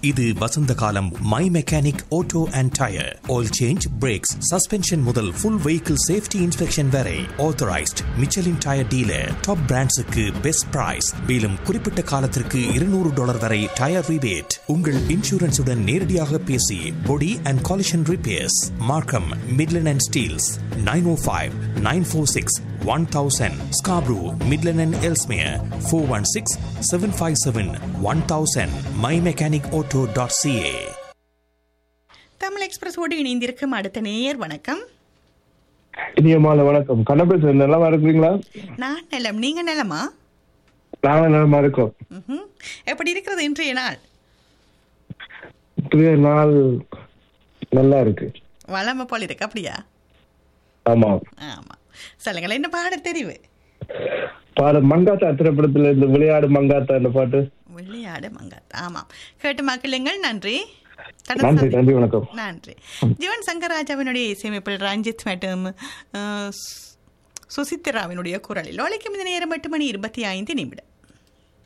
இது வசந்த காலம் My Mechanic Auto and tyre oil change brakes suspension முதல் ஃபுல் வெஹிக்கிள் சேஃப்டி இன்ஸ்பெக்ஷன் வரை authorised Michelin tyre dealer top பிராண்ட்ஸுக்கு பெஸ்ட் பிரைஸ் மேலும் குறிப்பிட்ட காலத்திற்கு இருநூறு டாலர் வரை டயர் ரிபேட் உங்கள் இன்சூரன்ஸுடன் நேரடியாக பேசி body and collision repairs Markham Midland and Steeles nine O five nine four six one thousand Scarborough Midland and Ellesmere four one six seven five seven one thousand My Mechanic Auto dot CA Tamil எக்ஸ்பிரஸோடு இணைந்திருக்கும் அடுத்த நேயர் வணக்கம் இனியமான வணக்கம் கண்ணபேச நல்லா இருக்கிறீங்களா நான் நலம் நீங்க நலமா நாங்க நலமா இருக்கோம் ம்ஹும். எப்படி இருக்கிறது இன்றைய நாள் இன்றைய நாள் நல்லா இருக்கு வளமை போல இருக்கு அப்படியா ஆமா ஆமா சொல்லுங்களேன் என்ன பாட தெரிவு பாரு மங்காத்தா திரைப்படத்துல இந்த விளையாடு மங்காத்தா இந்த பாட்டு விளையாடு மங்காத் ஆமாம் கேட்டு மக்களுங்கள் நன்றி நன்றி தொடர்ந்து நன்றி வணக்கம் நன்றி ஜீவன் சங்கராஜாவினுடைய இசையமைப்பில் ரஞ்சித் மற்றும் அஹ், சு- சுசித்ராவினுடைய குரலில் ஒழிக்கும் இந்த நேரம் எட்டு மணி இருபத்தி ஐந்து நிமிடம்